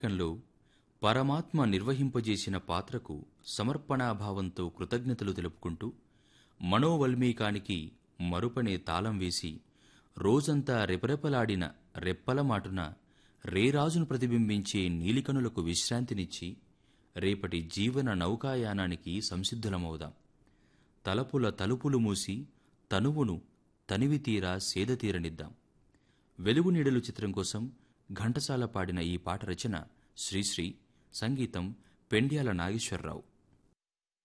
నాటకంలో పరమాత్మ నిర్వహింపజేసిన పాత్రకు సమర్పణాభావంతో కృతజ్ఞతలు తెలుపుకుంటూ మనోవల్మీకానికి మరుపనే తాళం వేసి రోజంతా రెపరెపలాడిన రెప్పల మాటున రేరాజును ప్రతిబింబించే నీలికనులకు విశ్రాంతినిచ్చి రేపటి జీవన నౌకాయానానికి సంసిద్ధులమవుదాం తలపుల తలుపులు మూసి తనువును తనివితీరా సేదతీరనిద్దాం వెలుగు నీడలు చిత్రం కోసం ఘంటసాల పాడిన ఈ పాట రచన శ్రీశ్రీ సంగీతం పెండ్యాల నాగేశ్వరరావు